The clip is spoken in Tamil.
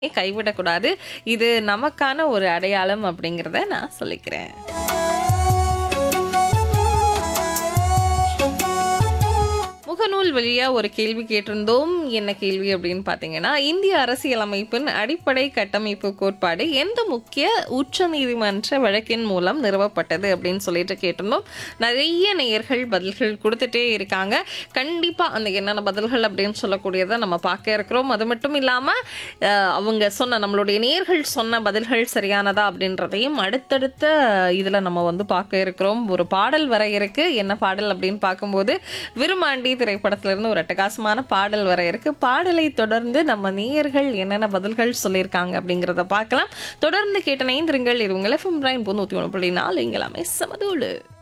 கைவிடக்கூடாது. இது நமக்கான ஒரு அடையாளம் அப்படிங்கிறத நான் சொல்லிக்கிறேன். முகநூல் வழியா ஒரு கேள்வி கேட்டிருந்தோம். என்ன கேள்வி அப்படின்னு பார்த்தீங்கன்னா, இந்திய அரசியலமைப்பின் அடிப்படை கட்டமைப்பு கோட்பாடு எந்த முக்கிய உச்சநீதிமன்ற வழக்கின் மூலம் நிறுவப்பட்டது அப்படின்னு சொல்லிட்டு கேட்டிருந்தோம். நிறைய நேயர்கள் பதில்கள் குடுத்துட்டே இருக்காங்க. கண்டிப்பா அந்த என்னென்ன பதில்கள் அப்படின்னு சொல்லக்கூடியத நம்ம பார்க்க இருக்கிறோம். அது மட்டும் இல்லாம அ அவங்க சொன்ன நம்மளுடைய நேயர்கள் சொன்ன பதில்கள் சரியானதா அப்படின்றதையும் அடுத்தடுத்த இதுல நம்ம வந்து பார்க்க இருக்கிறோம். ஒரு பாடல் வர இருக்கு. என்ன பாடல் அப்படின்னு பார்க்கும்போது, விருமாண்டி திரைப்படத்திலிருந்து ஒரு அட்டகாசமான பாடல் வர இருக்கு. பாடலை தொடர்ந்து நம்ம நேயர்கள் என்னென்ன பதில்கள் சொல்லியிருக்காங்க அப்படிங்கிறத பார்க்கலாம். தொடர்ந்து கேட்டு இணைந்திருங்கள். இது உங்கள் எஃப்எம் ரெயின்போ 101.4 இங்க எல்லாமே சமதூளு.